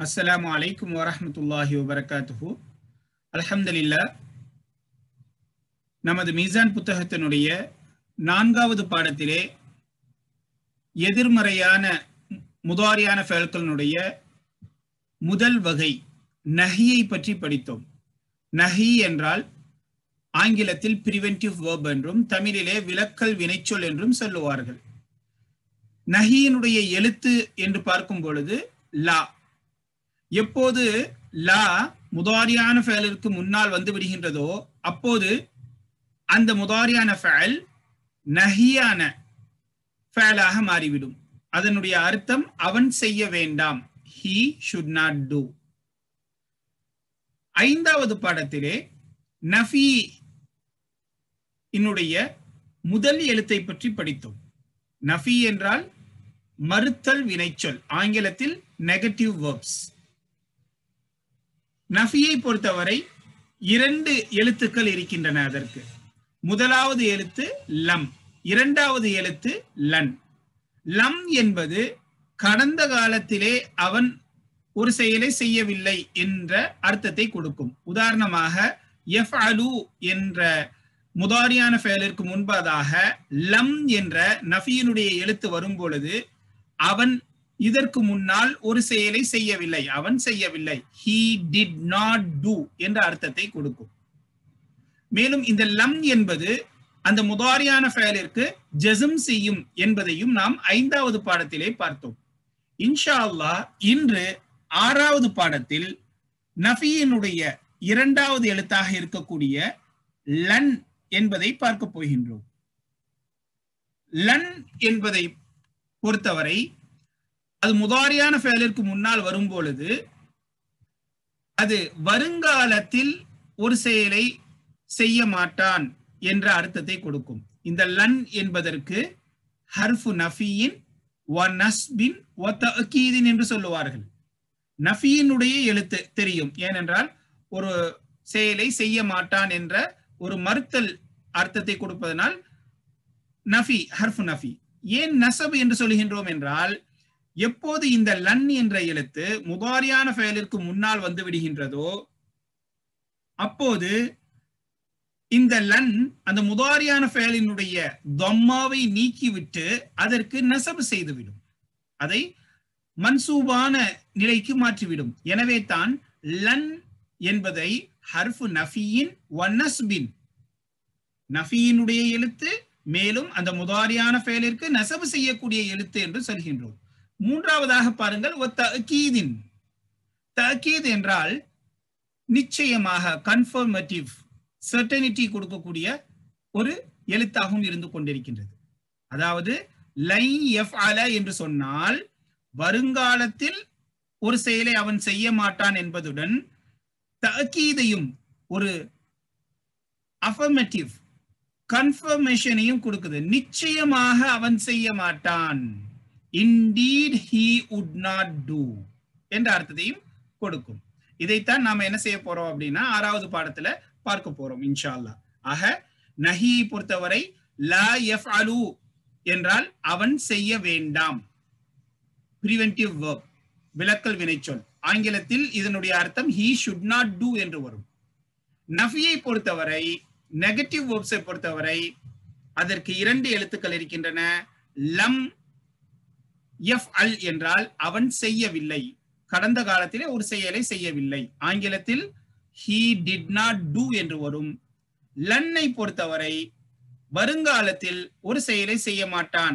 அஸ்ஸலாமு அலைக்கும் வரஹ்மத்துல்லாஹி வபரகாத்துஹு அல்ஹம்துலில்லா நமது மீசான் புத்தகத்தினுடைய நான்காவது பாடத்திலே எதிர்மறையான முதாரியான ஃபேல்களினுடைய முதல் வகை நஹியை பற்றி படித்தோம் நஹி என்றால் ஆங்கிலத்தில் பிரிவென்டிவ் வேர்ப் என்றும் தமிழிலே விலக்கல் வினைச்சொல் என்றும் சொல்லுவார்கள் நஹியினுடைய எழுத்து என்று பார்க்கும் பொழுது லா எப்போது லா முதாரியான ஃபேலிற்கு முன்னால் வந்து விடுகின்றதோ அப்போது அந்த முதாரியான ஃபேல் நஹியான ஃபேலாக மாறிவிடும் அதனுடைய அர்த்தம் அவன் செய்ய வேண்டாம் ஹி ஷுட் நாட் டூ ஐந்தாவது பாடத்திலே நஃபி என்னுடைய முதல் எழுத்தை பற்றி படித்தோம் நஃபி என்றால் மறுத்தல் வினைச்சொல் ஆங்கிலத்தில் நெகட்டிவ் வேர்ப்ஸ் நஃபியை பொறுத்தவரை இரண்டு எழுத்துக்கள் இருக்கின்றன அதற்கு முதலாவது எழுத்து லம் இரண்டாவது எழுத்து லன் லம் என்பது கடந்த காலத்திலே அவன் ஒரு செயலை செய்யவில்லை என்ற அர்த்தத்தை கொடுக்கும் உதாரணமாக எஃப் அலு என்ற முதாரியான செயலிற்கு முன்பதாக லம் என்ற நஃபியினுடைய எழுத்து வரும் பொழுது அவன் இதற்கு முன்னால் ஒரு செயலை செய்யவில்லை அவன் செய்யவில்லை ஹீ டிட் நாட் டூ என்ற அர்த்தத்தை கொடுக்கும் மேலும் இந்த லம் என்பது அந்த முதாரியான ஃபயலிற்கு ஜெசம் செய்யும் என்பதையும் நாம் ஐந்தாவது பாடத்திலே பார்த்தோம் இன்ஷா அல்லா இன்று ஆறாவது பாடத்தில் நஃபியினுடைய இரண்டாவது எழுத்தாக இருக்கக்கூடிய லன் என்பதை பார்க்க போகின்றோம் லன் என்பதை பொறுத்தவரை அது முதாரியான ஃபேலிற்கு முன்னால் வரும் பொழுது அது வருங்காலத்தில் ஒரு செயலை செய்ய மாட்டான் என்ற அர்த்தத்தை கொடுக்கும் இந்த லன் என்பதற்கு ஹர்ஃபு நஃபியின் ஒ நஸ்பின் ஒ தகீதின் என்று சொல்லுவார்கள் நஃபியினுடைய எழுத்து தெரியும் ஏனென்றால் ஒரு செயலை செய்ய மாட்டான் என்ற ஒரு மறுத்தல் அர்த்தத்தை கொடுப்பதனால் நஃபி ஹர்ஃபு நஃபி ஏன் நசப் என்று சொல்கின்றோம் என்றால் எப்போது இந்த லன் என்ற எழுத்து முதாரியான ஃபயலிற்கு முன்னால் வந்து விடுகின்றதோ அப்போது இந்த லன் அந்த முதாரியான ஃபயலினுடைய தொம்மாவை நீக்கிவிட்டு அதற்கு நசபு செய்துவிடும் அதை மன்சூபான நிலைக்கு மாற்றிவிடும் எனவே தான் லன் என்பதை ஹர்ஃபு நஃபியின் ஒன்னஸ்பின் நஃபியினுடைய எழுத்து மேலும் அந்த முதாரியான ஃபெயலிற்கு நசபு செய்யக்கூடிய எழுத்து என்று சொல்கின்றோம் மூன்றாவதாக பாருங்கள் ஒ தகீதின் தகீத் என்றால் நிச்சயமாக கன்ஃபர்மேட்டிவ் சர்டனிட்டி கொடுக்கக்கூடிய ஒரு எழுத்தாகவும் இருந்து கொண்டிருக்கின்றது அதாவது லை எஃப் அல என்று சொன்னால் வருங்காலத்தில் ஒரு செயலை அவன் செய்ய மாட்டான் என்பதுடன் தகீதையும் ஒரு அஃபர்மேட்டிவ் கன்ஃபர்மேஷனையும் கொடுக்குது நிச்சயமாக அவன் செய்ய மாட்டான் indeed he would not do என்ற அர்த்தத்தையும் கொடுக்கும் இதைத்தான் நாம என்ன செய்ய போறோம் அப்படின்னா ஆறாவது பாடத்துல பார்க்க போறோம் இன்ஷா அல்லா ஆக நஹியை பொறுத்தவரை லா எஃப் அலு என்றால் அவன் செய்ய வேண்டாம் பிரிவென்டிவ் வேர்ப் விளக்கல் வினைச்சொல் ஆங்கிலத்தில் இதனுடைய அர்த்தம் ஹீ ஷுட் நாட் டூ என்று வரும் நஃபியை பொறுத்தவரை நெகட்டிவ் வேர்ப்ஸை பொறுத்தவரை அதற்கு இரண்டு எழுத்துக்கள் இருக்கின்றன லம் எஃப் அல் என்றால் அவன் செய்யவில்லை கடந்த காலத்திலே ஒரு செயலை செய்யவில்லை ஆங்கிலத்தில் ஹீ டிட் நாட் டூ என்று வரும் லன்னை பொறுத்தவரை வருங்காலத்தில் ஒரு செயலை செய்ய மாட்டான்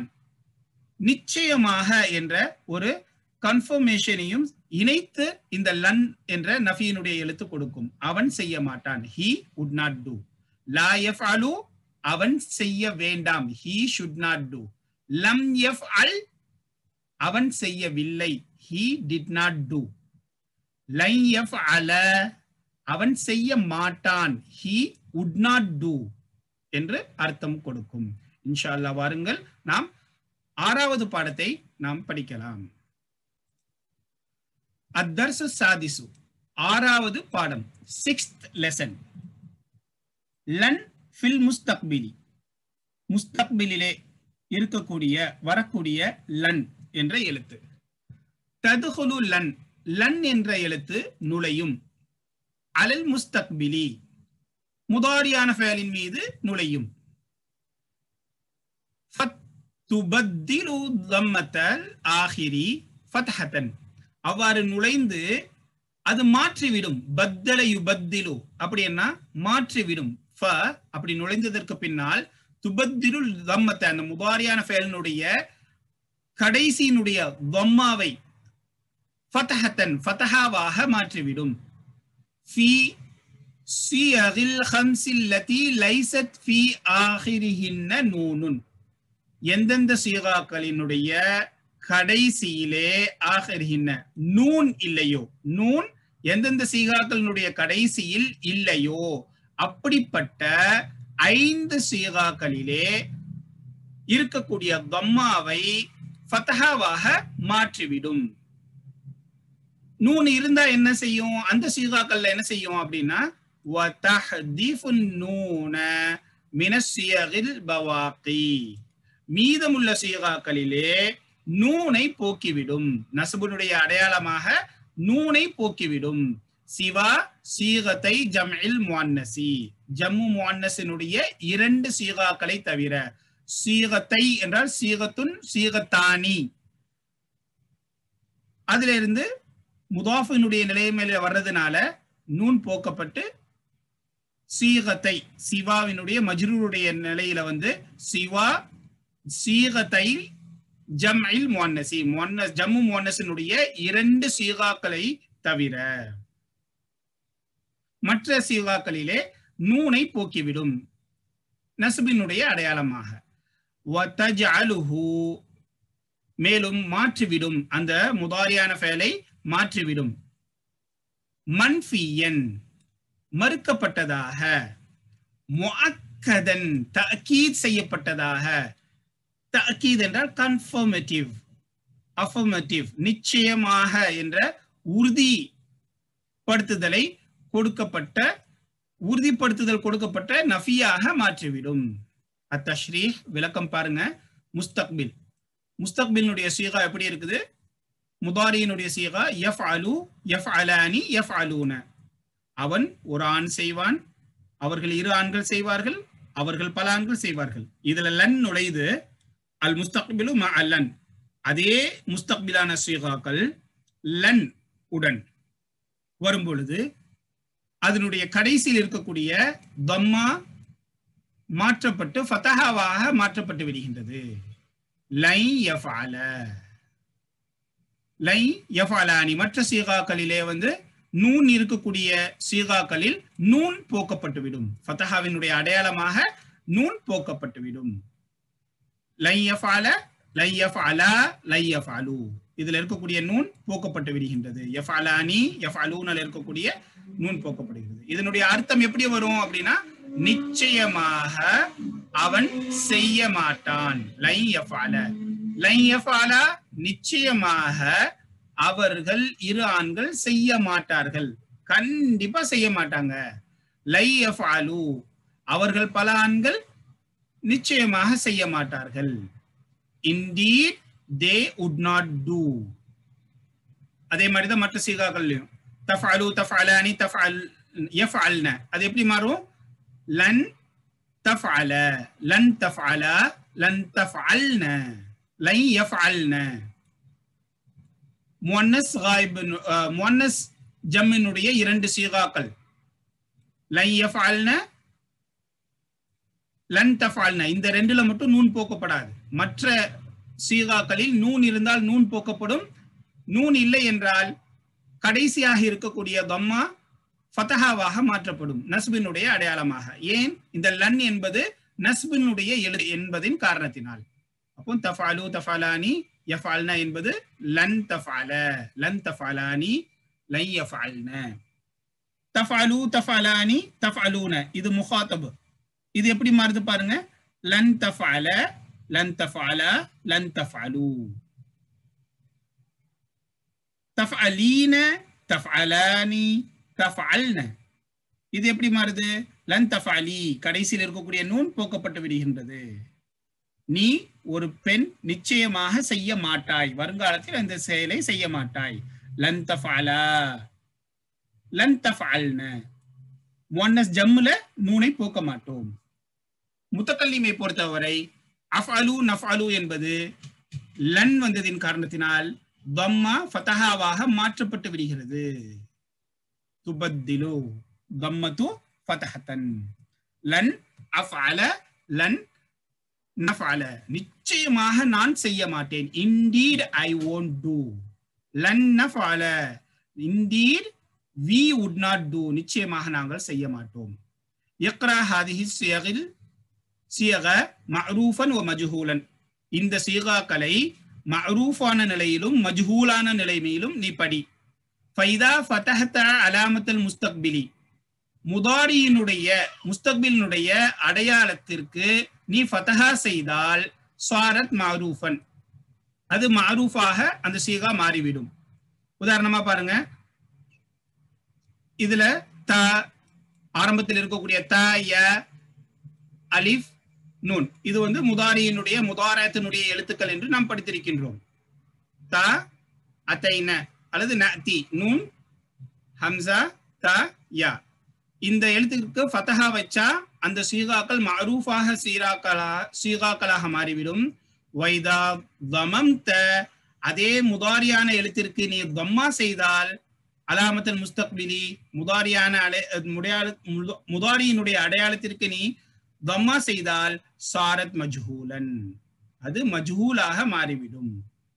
நிச்சயமாக என்ற ஒரு கன்ஃபர்மேஷனையும் இணைத்து இந்த லன் என்ற நஃபியினுடைய எழுத்து கொடுக்கும் அவன் செய்ய மாட்டான் ஹீ உட் நாட் டூ லா எஃப் அலு அவன் செய்ய வேண்டாம் ஹீ ஷுட் நாட் டூ லம் எஃப் அல் அவன் செய்யவில்லை ஹீ டிட் நாட் டூ லை எஃப் அல அவன் செய்ய மாட்டான் ஹீ உட் நாட் டூ என்று அர்த்தம் கொடுக்கும் இன்ஷா அல்லா வாருங்கள் நாம் ஆறாவது பாடத்தை நாம் படிக்கலாம் அத்தர்சு சாதிசு ஆறாவது பாடம் சிக்ஸ்த் லெசன் லன் ஃபில் முஸ்தக்பிலி முஸ்தக்பிலிலே இருக்கக்கூடிய வரக்கூடிய லன் என்ற எழுத்து ததுகுலு லன் லன் என்ற எழுத்து நுழையும் அலல் முஸ்தக்பிலி முதாரியான ஃபேலின் மீது நுழையும் துபத்திலு தம்மத்தல் ஆஹிரி ஃபத்ஹத்தன் அவ்வாறு நுழைந்து அது மாற்றிவிடும் பத்தல யுபத்திலு அப்படின்னா மாற்றிவிடும் ஃப அப்படி நுழைந்ததற்கு பின்னால் துபத்திரு தம்மத்தை அந்த முதாரியான ஃபேலினுடைய கடைசியினுடைய தம்மாவை ஃபதஹத்தன் ஃபதஹாவாக மாற்றிவிடும் ஃபி சியகில் ஹம்சில் லதி லைசத் ஃபி ஆஹிரிஹின்ன நூனுன் எந்தெந்த சீகாக்களினுடைய கடைசியிலே ஆகிரிஹின்ன நூன் இல்லையோ நூன் எந்தெந்த சீகாக்களினுடைய கடைசியில் இல்லையோ அப்படிப்பட்ட ஐந்து சீகாக்களிலே இருக்கக்கூடிய தம்மாவை ஃபத்தஹாவாக மாற்றிவிடும் நூன் இருந்தா என்ன செய்யும் அந்த சீகாக்கள்ல என்ன செய்யும் அப்படின்னா நூன மினசியகில் பவாக்கி மீதமுள்ள சீகாக்களிலே நூனை போக்கிவிடும் நசுபனுடைய அடையாளமாக நூனை போக்கிவிடும் சிவா சீகத்தை ஜம்இல் முன்னசி ஜம்மு முன்னசினுடைய இரண்டு சீகாக்களை தவிர சீகத்தை என்றால் சீகத்துன் சீகத்தானி அதுல இருந்து முதாஃபினுடைய நிலைமையில வர்றதுனால நூன் போக்கப்பட்டு சீகத்தை சிவாவினுடைய மஜ்ரூருடைய நிலையில வந்து சிவா சீகத்தை ஜம்இல் முன்னசி முன்னஸ் ஜம்மு முன்னசினுடைய இரண்டு சீகாக்களை தவிர மற்ற சீகாக்களிலே நூனை போக்கிவிடும் நசுபினுடைய அடையாளமாக மேலும் மாற்றிவிடும் அந்த முதாரியான ஃபேலை மாற்றிவிடும் மன்ஃபியன் மறுக்கப்பட்டதாக முஅக்கதன் தக்கீத் செய்யப்பட்டதாக தக்கீத் என்றால் கன்ஃபர்மேட்டிவ் அஃபர்மேட்டிவ் நிச்சயமாக என்ற உறுதிப்படுத்துதலை கொடுக்கப்பட்ட உறுதிப்படுத்துதல் கொடுக்கப்பட்ட நஃபியாக மாற்றிவிடும் அத்தஷ்ரீஹ் விளக்கம் பாருங்க முஸ்தக்பில் முஸ்தக்பிலுடைய சீகா எப்படி இருக்குது முதாரியினுடைய சீகா எஃப் அலு எஃப் அலானி எஃப் அலூன அவன் ஒரு ஆண் செய்வான் அவர்கள் இரு ஆண்கள் செய்வார்கள் அவர்கள் பல ஆண்கள் செய்வார்கள் இதுல லன் நுழைது அல் முஸ்தக்பிலு ம அல்லன் அதே முஸ்தக்பிலான சீகாக்கள் லன் உடன் வரும் பொழுது அதனுடைய கடைசியில் இருக்கக்கூடிய தம்மா மாற்றப்பட்டு ஃபத்தஹாவாக மாற்றப்பட்டு விடுகின்றது லை யஃபால லை யஃபாலானி மற்ற சீகாக்களிலே வந்து நூன் இருக்கக்கூடிய சீகாக்களில் நூன் போக்கப்பட்டுவிடும் ஃபத்தஹாவினுடைய அடையாளமாக நூன் போக்கப்பட்டுவிடும் லை யஃபால லை யஃபாலா லை யஃபாலு இதுல இருக்கக்கூடிய நூன் போக்கப்பட்டு விடுகின்றது எஃபாலானி எஃபாலூனல் இருக்கக்கூடிய நூன் போக்கப்படுகிறது இதனுடைய அர்த்தம் எப்படி வரும் அப்படின்னா நிச்சயமாக அவன் செய்ய மாட்டான் லை எஃபால லை எஃபாலா நிச்சயமாக அவர்கள் இரு ஆண்கள் செய்ய மாட்டார்கள் கண்டிப்பா செய்ய மாட்டாங்க லை எஃபாலு அவர்கள் பல ஆண்கள் நிச்சயமாக செய்ய மாட்டார்கள் indeed they would not do அதே மாதிரி தான் மற்ற சீகாக்கள்லையும் தஃஅலு தஃஅலானி தஃஅல் யஃஅல்ன அது எப்படி மாறும் லன் தஃஅல லன் தஃஅல லன் தஃஅல்ன லன் யஃஅல்ன முன்னஸ் காயிப் முன்னஸ் ஜம்மினுடைய இரண்டு சீகாக்கள் லன் யஃஅல்ன லன் தஃஅல்ன இந்த ரெண்டுல மட்டும் நூன் போக்கப்படாது மற்ற சீகாக்களில் நூன் இருந்தால் நூன் போக்கப்படும் நூன் இல்லை என்றால் கடைசியாக இருக்கக்கூடிய தம்மா ஃபதஹாவாக மாற்றப்படும் நஸ்பினுடைய அடையாளமாக ஏன் இந்த லன் என்பது நஸ்பினுடைய எழு என்பதின் காரணத்தினால் அப்போ தஃபாலு தஃபாலானி யஃபால்னா என்பது லன் தஃபால லன் தஃபாலானி லை யஃபால்ன தஃபாலு தஃபாலானி தஃபாலூன இது முகாத்தபு இது எப்படி மாறுது பாருங்க லன் தஃபால லன் தஃபால லன் தஃபாலு தஃஅலீன தஃஅலானி தஃஅல்ன இது எப்படி மாறுது லன் தஃஅலி கடைசியில் இருக்கக்கூடிய நூன் போக்கப்பட்டு விடுகின்றது நீ ஒரு பெண் நிச்சயமாக செய்ய மாட்டாய் வருங்காலத்தில் அந்த செயலை செய்ய மாட்டாய் லன் தஃஅலா லன் தஃஅல்ன முன்னஸ் ஜம்முல நூனை போக்க மாட்டோம் முத்தக்கல்லிமை பொறுத்தவரை அஃஅலு நஃஅலு என்பது லன் வந்ததின் காரணத்தினால் தம்மா ஃபதஹாவாக மாற்றப்பட்டு விடுகிறது துபத்திலு தம்மத்து ஃபதஹத்தன் லன் அஃஅல லன் நஃஅல நிச்சயமாக நான் செய்ய மாட்டேன் இன்டீட் ஐ won't do லன் நஃஅல indeed we would not do நிச்சயமாக நாங்கள் செய்ய மாட்டோம் இக்ரா ஹாதிஹி சியகில் சியக மஅரூஃபன் வ மஜ்ஹூலன் இந்த சீகாக்களை மஅரூஃபான நிலையிலும் மஜ்ஹூலான நிலைமையிலும் நீ படி ஃபைதா ஃபதஹத அலாமத்தல் முஸ்தக்பிலி முதாரியினுடைய முஸ்தக்பிலினுடைய அடையாளத்திற்கு நீ ஃபதஹா செய்தால் சாரத் மாரூஃபன் அது மாரூஃபாக அந்த சீகா மாறிவிடும் உதாரணமா பாருங்க இதுல த ஆரம்பத்தில் இருக்கக்கூடிய த ய அலிஃப் நூன் இது வந்து முதாரியினுடைய முதாரத்தினுடைய எழுத்துக்கள் என்று நாம் படித்திருக்கின்றோம் த அத்தைன அல்லது நதி நூன் ஹம்சா த யா இந்த எழுத்துக்கு ஃபதஹா வச்சா அந்த சீகாக்கள் மரூஃபாக சீராக்களா சீகாக்களாக மாறிவிடும் வைதா தமம்த அதே முதாரியான எழுத்திற்கு நீ தம்மா செய்தால் அலாமத்தல் முஸ்தக்பிலி முதாரியான அடை முடையாள முத- முதாரியினுடைய அடையாளத்திற்கு நீ தம்மா செய்தால் சாரத் மஜ்ஹூலன் அது மஜ்ஹூலாக மாறிவிடும்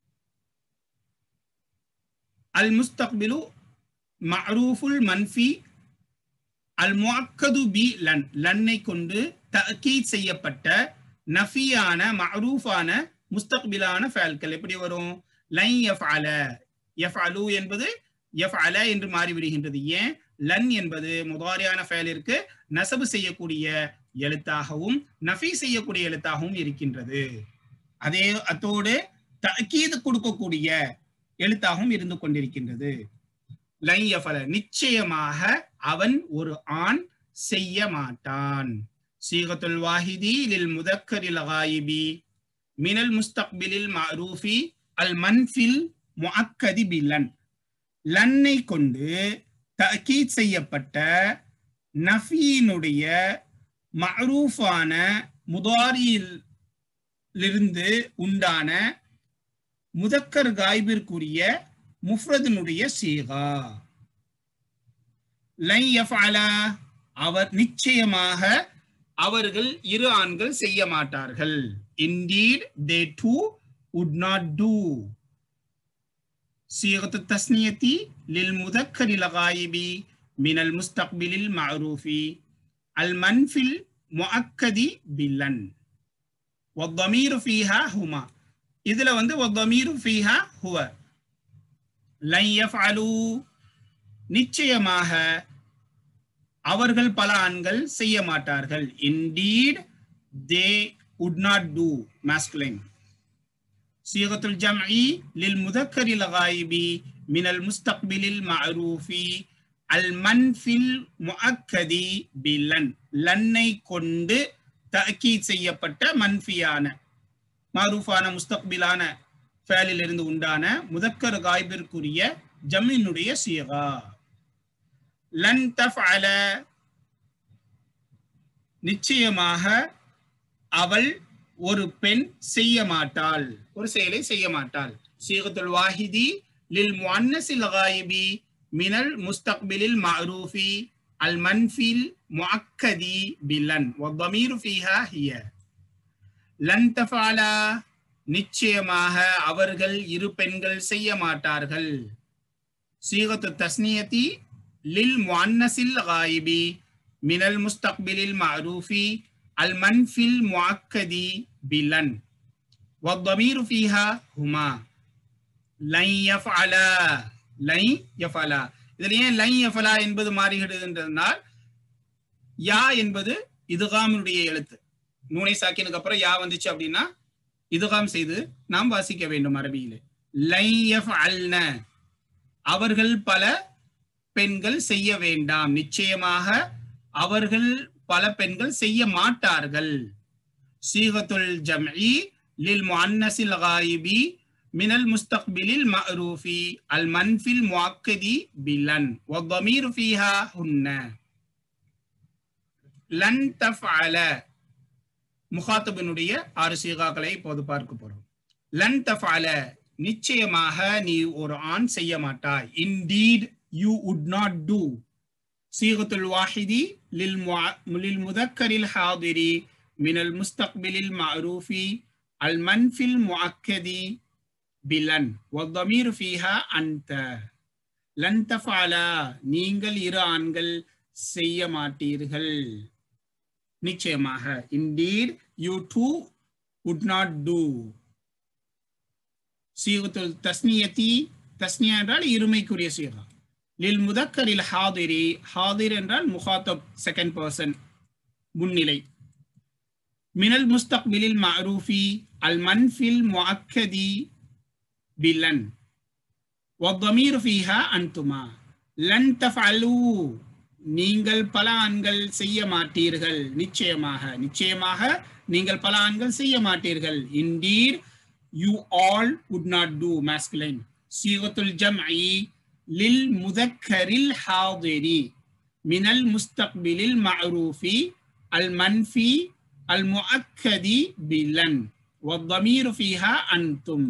அல் முஸ்தக்பிலு மஅரூஃபுல் மன்ஃபி அல் முஅக்கது பி லன் லன்னை கொண்டு தஅக்கீத் செய்யப்பட்ட நஃபியான மஅரூஃபான முஸ்தக்பிலான ஃபேல்கள் எப்படி வரும் லை யஃஅல யஃஅலு என்பது யஃஅல என்று மாறிவிடுகின்றது ஏன் லன் என்பது முதாரியான ஃபேலிற்கு நசபு செய்யக்கூடிய எழுத்தாகவும் நஃபி செய்யக்கூடிய எழுத்தாகவும் இருக்கின்றது அதே அத்தோடு தஅக்கீது கொடுக்கக்கூடிய எழுத்தாகவும் இருந்து கொண்டிருக்கின்றது லை யஃபல நிச்சயமாக அவன் ஒரு ஆண் செய்ய மாட்டான் சீகத்துல் வாஹிதி லில் முதக்கரில் காயிபி மினல் முஸ்தக்பிலில் மஅரூஃபி அல் மன்ஃபில் முஅக்கதி பிலன் லன்னை கொண்டு தஅக்கீத் செய்யப்பட்ட நஃபியினுடைய மஅரூஃபான முதாரியில் இருந்து உண்டான முதக்கர் காய்பிற்குரிய முஃப்ரதினுடைய சீகா லை யஃஅலா அவர் நிச்சயமாக அவர்கள் இரு ஆண்கள் செய்ய மாட்டார்கள் indeed they two would not do صيغة التثنية للمذكر الغائب من المستقبل المعروف المنفي المؤكد باللن والضمير فيها هما இதுல வந்து والضمير فيها هو لن يفعلوا நிச்சயமாக அவர்கள் பல ஆண்கள் செய்ய மாட்டார்கள் indeed they would not do masculine صيغة الجمع للمذكر الغائب من المستقبل المعروف المنفي المؤكد بلن லன்னை கொண்டு தஅக்கீத் செய்யப்பட்ட மன்ஃபியான மாரூஃபான முஸ்தக்பிலான ஃபேலில் இருந்து உண்டான முதக்கர் காய்பிற்குரிய ஜம்மினுடைய சீகா லன் தஃஅல நிச்சயமாக அவள் ஒரு பெண் செய்ய மாட்டாள் ஒரு செயலை செய்ய மாட்டாள் சீகத்துல் வாஹிதி லில் முஅன்னஸில் காயிபி மினல் முஸ்தக்பிலில் மஅரூஃபி அல் மன்ஃபில் முஅக்கதி பிலன் வضمير فيها هي லன் தஃஅலா நிச்சயமாக அவர்கள் இரு பெண்கள் செய்ய மாட்டார்கள் சீகத்து தஸ்னியதி லில் முஅன்னஸில் காயிபி மினல் முஸ்தக்பிலில் மஅரூஃபி المنفي المؤكد بلن والضمير فيها هما لن يفعلا لن يفعلا இதுல ஏன் லை யஃபலா என்பது மாறுகிறதுன்றதுனால் யா என்பது இதுகாமினுடைய எழுத்து நூனை சாக்கினுக்கு அப்புறம் யா வந்துச்சு அப்படின்னா இதுகாம் செய்து நாம் வாசிக்க வேண்டும் அரபியிலே லை யஃஅல்ன அவர்கள் பல பெண்கள் செய்ய வேண்டாம் நிச்சயமாக அவர்கள் பல பெண்கள் செய்ய மாட்டார்கள் சீகத்துல் ஜம்இ லில் முஅன்னஸில் காயிபி من المستقبل المعروف المنفي المؤكد بلن والضمير فيها هن லன் தஃஅல முகாத்தபினுடைய ஆறு சீகாக்களை இப்போது பார்க்க போறோம் லன் தஃஅல நிச்சயமாக நீ ஒரு ஆண் செய்ய மாட்டாய் indeed you would not do சீகத்துல் வாஹிதி லில் லில் முதக்கரில் ஹாதிரி மினல் முஸ்தக்பிலில் மஅரூஃபி அல் மன்ஃபில் முஅக்கதி பிலன் வத்தமீர் ஃபீஹா அன்த லன் தஃஅலா நீங்கள் இரு ஆண்கள் செய்ய மாட்டீர்கள் நிச்சயமாக indeed you two would not do சீகத்துல் தஸ்னியத்தி தஸ்னியா என்றால் இருமைக்குரிய சீகா லில் முதக்கரில் ஹாதிரி ஹாதிர் என்றால் முகாத்தப் செகண்ட் பர்சன் முன்னிலை மினல் முஸ்தக்பிலில் மஅரூஃபி அல் மன்ஃபில் முஅக்கதி பிலன் والضمير فيها أنتما لن تفعلوا நீங்கள் பல ஆண்கள் செய்ய மாட்டீர்கள் நிச்சயமாக நிச்சயமாக நீங்கள் பல ஆண்கள் செய்ய மாட்டீர்கள் indeed you all would not do masculine சீகத்துல் ஜம்இ லில் முதக்கரில் ஹாதிரி மினல் முஸ்தக்பிலில் மஅரூஃபி அல் மன்ஃபி அல் முஅக்கதி பிலன் والضمير فيها أنتم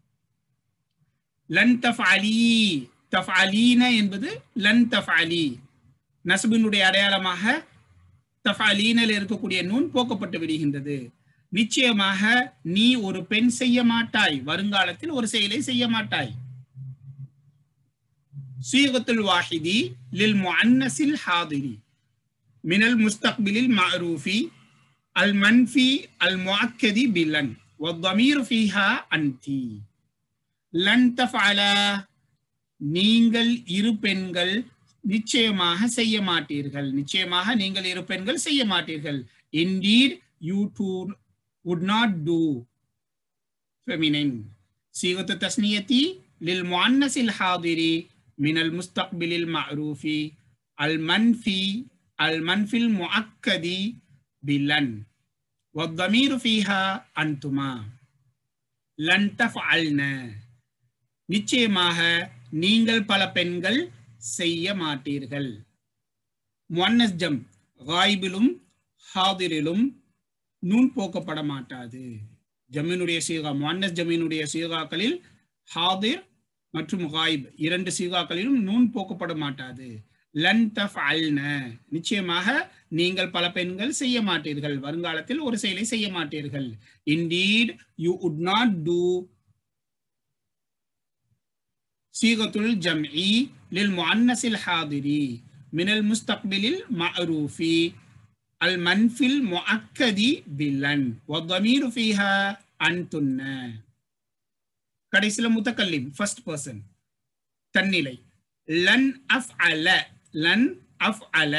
லன் தஃஅலி தஃஅலீன என்பது லன் தஃஅலி நஸ்பினுடைய அடையாளமாக தஃஅலீனில் இருக்கக்கூடிய நூன் போக்கப்பட்டு விடுகின்றது நிச்சயமாக நீ ஒரு பெண் செய்ய மாட்டாய் வருங்காலத்தில் ஒரு செயலை செய்ய மாட்டாய் சீகத்துல் வாஹிதி லில் முஅன்னஸில் ஹாதிரி மினல் முஸ்தக்பிலில் மஅரூஃபி அல் மன்ஃபி அல் முஅக்கதி பிலன் والضمير فيها أنتِ லன் தஃஅலா நீங்கள் இரு பெண்கள் நிச்சயமாக செய்ய மாட்டீர்கள் நிச்சயமாக நீங்கள் இரு பெண்கள் செய்ய மாட்டீர்கள் indeed you two would not do feminine صيغة التثنية للمؤنث الحاضر من المستقبل المعروف المنفي المنفي المؤكد بلن والضمير فيها أنتما لن تفعلن நிச்சயமாக நீங்கள் பல பெண்கள் செய்ய மாட்டீர்கள் முன்னஸ் ஜம் காய்பிலும் ஹாதிரிலும் நூன் போக்கப்பட மாட்டாது ஜமீனுடைய சீகா முன்னஸ் ஜமீனுடைய சீகாக்களில் ஹாதிர் மற்றும் காயிப் இரண்டு சீகாக்களிலும் நூன் போக்கப்பட மாட்டாது லன் தஃப் அல்ன நிச்சயமாக நீங்கள் பல பெண்கள் செய்ய மாட்டீர்கள் வருங்காலத்தில் ஒரு செயலை செய்ய மாட்டீர்கள் indeed you would not do صيغة الجمع للمؤنث الحاضر من المستقبل المعروف المنفي المؤكد باللن والضمير فيها أنتن கடைசியில் முத்தக்கல்லிம் ஃபர்ஸ்ட் பர்சன் தன்னிலை லன் அஃப் அல லன் அஃப் அல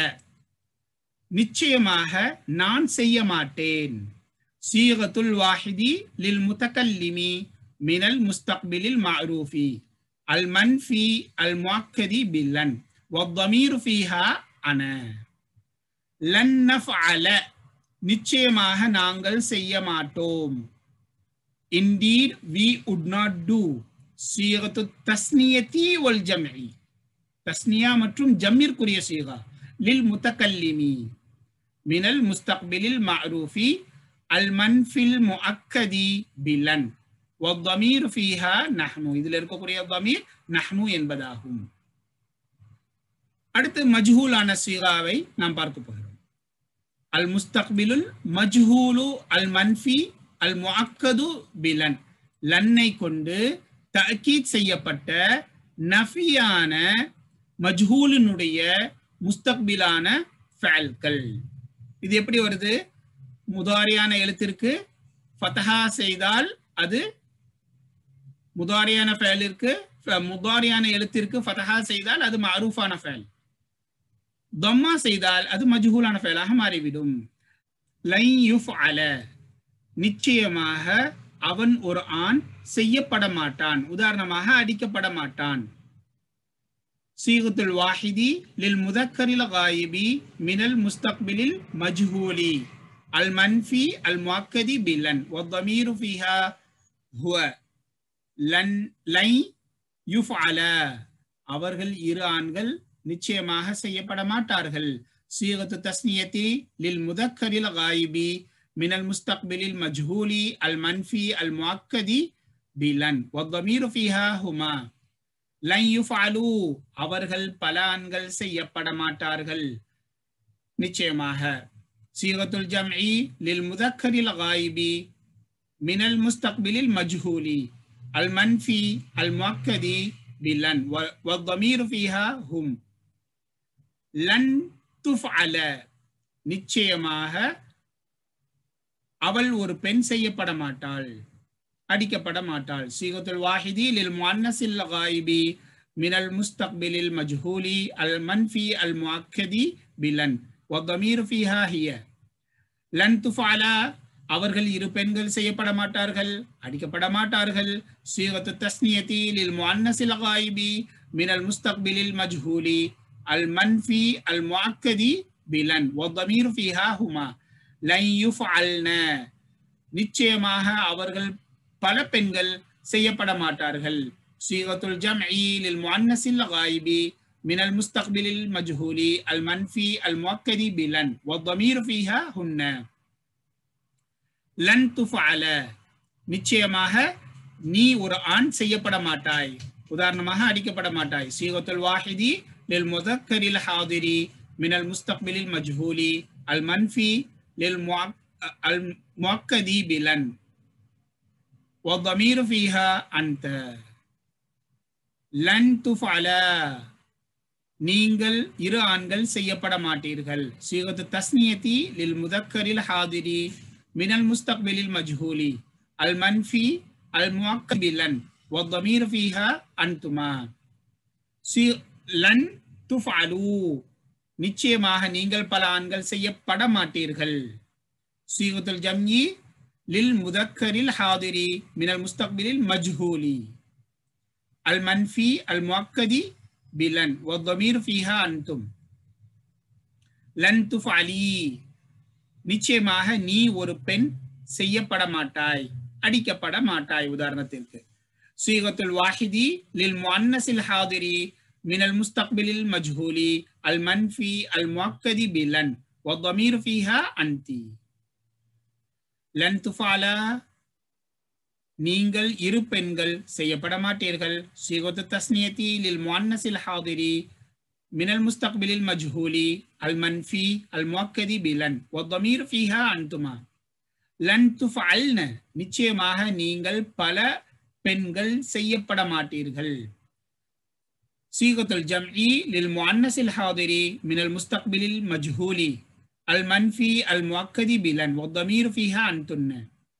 நிச்சயமாக நான் செய்ய மாட்டேன் சீகத்துல் வாஹிதி லில் முத்தக்கல்லிமி மினல் முஸ்தக்பிலில் மஅரூஃபி المنفي المؤكد باللن والضمير فيها أنا لن نفعل நிச்சயமாக நாங்கள் செய்ய மாட்டோம் indeed we would not do சீகத்து தஸ்னியத்தி ஒல் ஜம்இ தஸ்னியா மற்றும் ஜம்மிற்குரிய சீகா லில் முத்தக்கல்லிமி மினல் முஸ்தக்பிலில் மஅரூஃபி அல் மன்ஃபில் முஅக்கதி பிலன் والضمير فيها نحن இதில் இருக்கக்கூடிய ضمير نحن என்பதாகும் அடுத்து மஜ்ஹூலான சீகாவை நாம் பார்க்க போகிறோம் அல் முஸ்தக்பிலுல் மஜ்ஹூலு அல் மன்ஃபி அல் முஅக்கது பிலன் லன்னை கொண்டு தக்கீத் செய்யப்பட்ட நஃபியான மஜ்ஹூலினுடைய முஸ்தக்பிலான ஃபேல்கள் இது எப்படி வருது முதாரியான எழுத்திற்கு ஃபதஹா செய்தால் அது முதாரியான ஃபேலிற்கு முதாரியான எழுத்திற்கு ஃபதஹா செய்தால் அது மஅரூஃபான ஃபேல் தம்மா செய்தால் அது மஜ்ஹூலான ஃபேலாக மாறிவிடும் லை யுஃப் அல நிச்சயமாக அவன் ஒரு ஆண் செய்யப்பட மாட்டான் உதாரணமாக அடிக்கப்பட மாட்டான் சீகத்துல் வாஹிதி லில் முதக்கரில் காயிபி மினல் முஸ்தக்பிலில் மஜ்ஹூலி அல் மன்ஃபி அல் முஅக்கதி பிலன் والضمير فيها هو லன் லை யுஃஅல அவர்கள் இரு ஆண்கள் நிச்சயமாக செய்யப்பட மாட்டார்கள் சீகத்து தஸ்னியத்தி லில் முதக்கரில் காயிபி மினல் முஸ்தக்பிலில் மஜ்ஹூலி அல் மன்ஃபி அல் முஅக்கதி பிலன் வத்தமீரு ஃபிஹா ஹுமா லன் யுஃஅலு அவர்கள் பல ஆண்கள் செய்யப்பட மாட்டார்கள் நிச்சயமாக சீகத்துல் ஜம்இ லில் முதக்கரில் காயிபி மினல் முஸ்தக்பிலில் மஜ்ஹூலி அல் மன்ஃபி அல் முஅக்கதி பிலன் வத்தமீரு ஃபிஹா ஹும் லன் துஃஅல நிச்சயமாக அவள் ஒரு பெண் செய்யப்பட மாட்டாள் அடிக்கப்பட மாட்டாள் சீகத்துல் வாஹிதி லில் முஅன்னஸில் காயிபி மினல் முஸ்தக்பிலில் மஜ்ஹூலி அல் மன்ஃபி அல் முஅக்கதி பிலன் வத்தமீரு ஃபிஹா ஹிய லன் துஃஅலா அவர்கள் இரு பெண்கள் செய்யப்பட மாட்டார்கள் அடிக்கப்பட மாட்டார்கள் சீகத்து தஸ்னியத்தி லில் முஅன்னஸில் காயிபி மினல் முஸ்தக்பிலில் மஜ்ஹூலி அல் மன்ஃபி அல் முஅக்கதி பிலன் வத்தமீர் ஃபிஹா ஹுமா லை யுஃஅல்ன நிச்சயமாக அவர்கள் பல பெண்கள் செய்யப்பட மாட்டார்கள் சீகத்துல் ஜம்இ லில் முஅன்னஸில் காயிபி من المستقبل المجهول المنفي المؤكد بلن والضمير فيها هن லன் துஃஅல நிச்சயமாக நீ ஒரு ஆண் செய்யப்பட மாட்டாய் உதாரணமாக அடிக்கப்பட மாட்டாய் சீகத்துல் வாஹிதி லில் முதக்கரில் ஹாதிரி மினல் முஸ்தக்பிலில் மஜ்ஹூலி அல் மன்ஃபி லில் அல் முஅக்கதி பிலன் والضمير فيها أنت லன் துஃஅல நீங்கள் இரு ஆண்கள் செய்யப்பட மாட்டீர்கள் சீகத்து தஸ்னியத்தி லில் முதக்கரில் ஹாதிரி மினல் முஸ்தக்பிலில் மஜ்ஹூலி அல் மன்ஃபி அல் முஅக்கபிலன் والضمير فيها أنتما சி லன் துஃஅலு நிச்சயமாக நீங்கள் பல ஆண்கள் செய்யப்பட மாட்டீர்கள் சீகத்துல் ஜம்யி லில் முதக்கரில் ஹாதிரி மினல் முஸ்தக்பிலில் மஜ்ஹூலி அல் மன்ஃபி அல் முஅக்கதி பிலன் والضمير فيها أنتم லன் துஃஅலி நிச்சயமாக நீ ஒரு பெண் செய்யப்பட மாட்டாய் அடிக்கப்பட மாட்டாய் உதாரணத்திற்கு சீகத்துல் வாஹிதி லில் முஅன்னஸில் ஹாதிரி மினல் முஸ்தக்பிலில் மஜ்ஹூலி அல் மன்ஃபி அல் முஅக்கதி பிலன் والضمير فيها أنت லன் துஃபாலா நீங்கள் இரு பெண்கள் செய்யப்பட மாட்டீர்கள் சீகத்து தஸ்னியத்தி லில் முஅன்னஸில் ஹாதிரி மினல் முஸ்தக்பிலில் மஜ்ஹூலி அல் மன்ஃபி அல் முஅக்கதி பிலன் والضمير فيها أنتما லன் துஃஅல்ன நிச்சயமாக நீங்கள் பல பெண்கள் செய்யப்பட மாட்டீர்கள் சீகத்துல் ஜம்இ லில் முஅன்னஸில் ஹாதிரி மினல் முஸ்தக்பிலில் மஜ்ஹூலி அல் மன்ஃபி அல் முஅக்கதி பிலன் والضمير فيها أنتن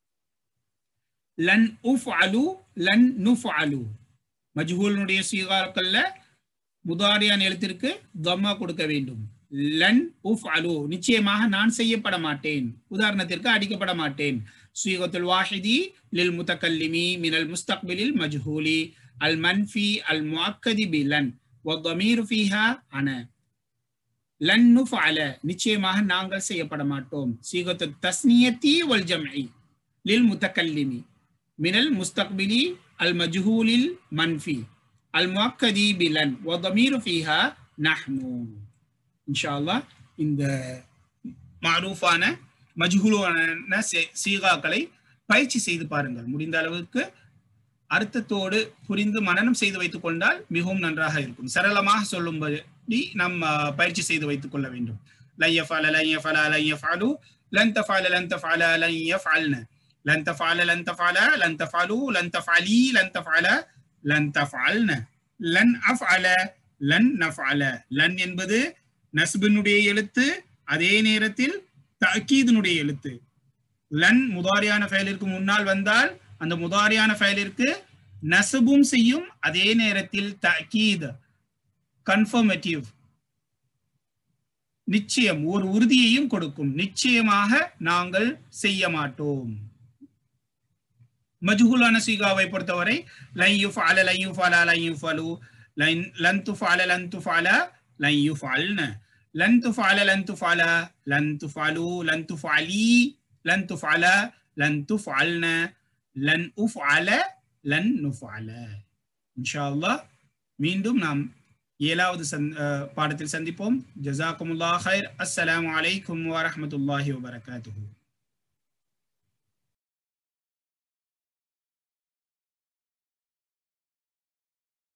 லன் உஃஅலு லன் நுஃஅலு மஜ்ஹூலுடைய சீகாக்கள்ல முதாரியான் எழுத்திற்கு தம்மா கொடுக்க வேண்டும் லன் உஃஅலு நிச்சயமாக நான் செய்யப்பட மாட்டேன் உதாரணத்திற்கு அடிக்கப்பட மாட்டேன் சீகத்துல் வாஹிதி லில் முத்தக்கல்லிமி மினல் முஸ்தக்பிலில் மஜ்ஹூலி அல் மன்ஃபி அல் முஅக்கதி பிலன் والضمير فيها أنا லன் நுஃஅல நிச்சயமாக நாங்கள் செய்யப்பட மாட்டோம் சீகத்து தஸ்னியத்தி வல் ஜம்இ லில் முத்தக்கல்லிமி மினல் முஸ்தக்பிலி அல் மஜ்ஹூலில் மன்ஃபி அல் முஅக்கதி பிலன் வதமீரு ஃபீஹா நஹ்னு இன்ஷா அல்லாஹ் இந்த மாரூஃபான மஜ்ஹூலான சீகாக்களை பயிற்சி செய்து பாருங்கள் முடிந்த அளவுக்கு அர்த்தத்தோடு புரிந்து மனனம் செய்து வைத்துக் கொண்டால் மிகவும் நன்றாக இருக்கும் சரளமாக சொல்லும்படி நாம் பயிற்சி செய்து வைத்துக் கொள்ள வேண்டும் لن يفعل لن يفعل لن يفعلوا لن تفعل لن تفعل لن يفعلن لن تفعل لن تفعل لن تفعلوا لن تفعلي لن تفعل لن تفعلن لن أفعل لن نفعل لن என்பது நஸ்பினுடைய எழுத்து அதே நேரத்தில் தக்கீதனுடைய எழுத்து லன் முதாரியான ஃபயலிற்கு முன்னால் வந்தால் அந்த முதாரியான ஃபயலிற்கு நசபும் செய்யும் அதே நேரத்தில் தக்கீத் கன்ஃபர்மேட்டிவ் நிச்சயம் ஒரு உறுதியையும் கொடுக்கும் நிச்சயமாக நாங்கள் செய்ய மாட்டோம் மஜ்ஹூலான சீகாவை பொறுத்தவரை லை யுஃபஅல லை யுஃபஅல லை யுஃபலு லன் லன் துஃபஅல லன் துஃபஅல லை யுஃபஅல்ன லன் துஃபஅல லன் துஃபஅல லன் துஃபஅலு லன் துஃபஅலி லன் துஃபஅல லன் துஃபஅல்ன லன் உஃபஅல லன் நுஃபஅல இன்ஷா அல்லாஹ் மீண்டும் நாம் ஏழாவது சந் அஹ், பாடத்தில் சந்திப்போம் ஜஸாக்குமுல்லாஹ் ஹைர் அஸ்ஸலாமு அலைக்கும் வரஹ்மத்துல்லாஹி வபரகாத்துஹு